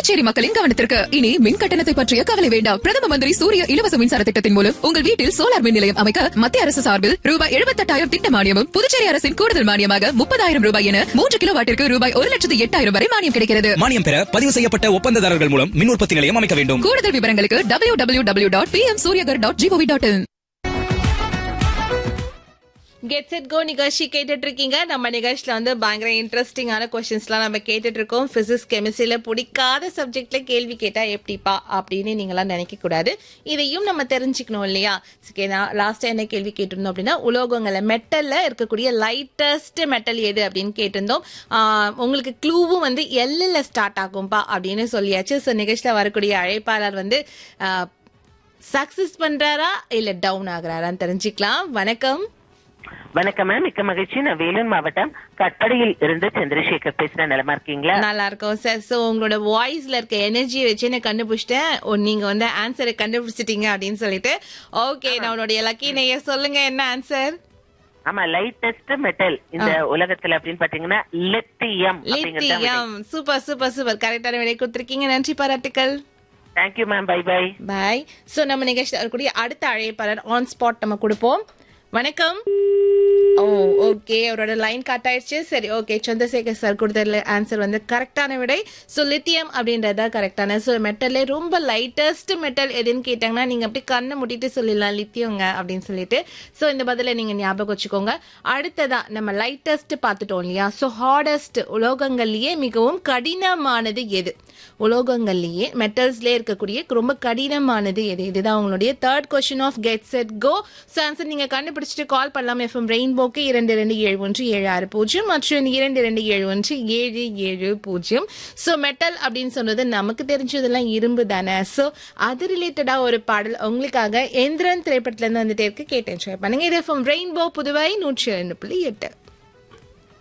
புதுச்சேரி மக்களின் கவனத்திற்கு இனி மின் கட்டணத்தை பற்றிய கவலை வேண்டாம் பிரதம மந்திரி சூரிய இலவச மின்சார திட்டத்தின் மூலம் உங்கள் வீட்டில் சோலார் மின் நிலையம் அமைக்க மத்திய அரசு சார்பில் ரூபாய் எழுபத்தெட்டாயிரம் திட்ட மானியமும் புதுச்சேரி அரசின் கூடுதல் மானியமாக முப்பதாயிரம் ரூபாய் என மூன்று கிலோ வாட்டிற்கு ரூபாய் ஒரு லட்சத்து எட்டாயிரம் வரை மானியம் கிடைக்கிறது மானியம் பெற பதிவு செய்யப்பட்ட ஒப்பந்ததாரர்கள் மூலம் மின் உற்பத்தி நிலையம் அமைக்க வேண்டும் கூடுதல் விவரங்களுக்கு W W W dot P M Suryaghar dot GOV dot in get set go நிகழ்ச்சி கேட்டுட்டு இருக்கீங்க நம்ம நிகழ்ச்சியில வந்து பயங்கர இன்ட்ரெஸ்டிங்கான கொஸ்டின்ஸ்லாம் நம்ம கேட்டுட்டு இருக்கோம் பிசிக்ஸ் கெமிஸ்ட்ரியில பிடிக்காத சப்ஜெக்ட்ல கேள்வி கேட்டா எப்படிப்பா அப்படின்னு நீங்களாம் நினைக்க கூடாது இதையும் நம்ம தெரிஞ்சுக்கணும் இல்லையா ஓகே நான் லாஸ்டா என்ன கேள்வி கேட்டிருந்தோம் அப்படின்னா உலோகங்கள்ல மெட்டல்ல இருக்கக்கூடிய லைட்டஸ்ட் மெட்டல் எது அப்படின்னு கேட்டிருந்தோம் ஆஹ் உங்களுக்கு க்ளூவும் வந்து எல்லில் ஸ்டார்ட் ஆகும்பா அப்படின்னு சொல்லியாச்சு ஸோ நிகழ்ச்சியில வரக்கூடிய அழைப்பாளர் வந்து சக்சஸ் பண்றாரா இல்ல டவுன் ஆகுறாரான்னு தெரிஞ்சுக்கலாம் வணக்கம் வணக்கம் மேம் மிக்க மகிழ்ச்சி நான் வேலூர் மாவட்டம் கட்படியில் இருந்து சந்திரசேகர் பேசுறேன் நலமா இருக்கீங்களா நல்லா இருக்கும் சார் சோ உங்களோட வாய்ஸ்ல இருக்க எனர்ஜியை வச்சு நான் கண்டுபிடிச்சிட்டேன் ஓ, நீங்க வந்து ஆன்சரை கண்டுபிடிச்சிட்டீங்க அப்படின்னு சொல்லிட்டு ஓகே நான் உன்னுடைய லக்கி நேயர் சொல்லுங்க என்ன ஆன்சர் ஆமா லைட்டஸ்ட் மெட்டல் இந்த உலகத்துல அப்படின்னு பாத்தீங்கன்னா lithium lithium super super super கரெக்டான விடை கொடுத்திருக்கீங்க நன்றி பாராட்டுக்கள் thank you ma'am bye bye bye so நம்ம நிகழ்ச்சி வரக்கூடிய அடுத்த அழைப்பாளர் ஆன் ஸ்பாட் நம்ம கொடுப்போம் வணக்கம் ஓ ஓகே அவரோட லைன் கட் ஆயிடுச்சு சரி ஓகே சந்திரசேகர் சார் கொடுத்த ஆன்சர் வந்து கரெக்டான விடை ஸோ லித்தியம் அப்படின்றதா கரெக்டான ஸோ மெட்டல்லே ரொம்ப லைட்டஸ்ட் மெட்டல் எதுன்னு கேட்டாங்கன்னா நீங்க அப்படி கண்ணை முட்டிட்டு சொல்லிடலாம் லித்தியங்க அப்படின்னு சொல்லிட்டு ஸோ இந்த பதிலை நீங்க ஞாபகம் வச்சுக்கோங்க அடுத்ததா நம்ம லைட்டஸ்ட் பார்த்துட்டோம் இல்லையா ஸோ ஹார்டஸ்ட் உலோகங்கள்லயே மிகவும் கடினமானது எது உலோகங்கள்லயே மெட்டல்ஸ்லயே இருக்கக்கூடிய ரொம்ப கடினமானது எது இதுதான் உங்களுடைய third question of get set go so answer நீங்க கண்டுபிடிச்சிட்டு கால் பண்ணலாம் எஃப்எம் ரெயின்போக்கு இரண்டு ரெண்டு ஏழு ஒன்று ஏழு ஆறு பூஜ்ஜியம் மற்றும் இரண்டு ரெண்டு ஏழு ஒன்று ஏழு ஏழு பூஜ்ஜியம் ஸோ மெட்டல் அப்படின்னு சொன்னது நமக்கு தெரிஞ்சதெல்லாம் இரும்பு தானே ஸோ அது ரிலேட்டடா ஒரு பாடல் உங்களுக்காக எந்திரன் திரைப்படத்துல இருந்து வந்துட்டே இருக்கு கேட்டு என்ஜாய் பண்ணுங்க இது எஃப்எம் ரெயின்போ புதுவை நூற்றி ரெண்டு புள்ளி எட்டு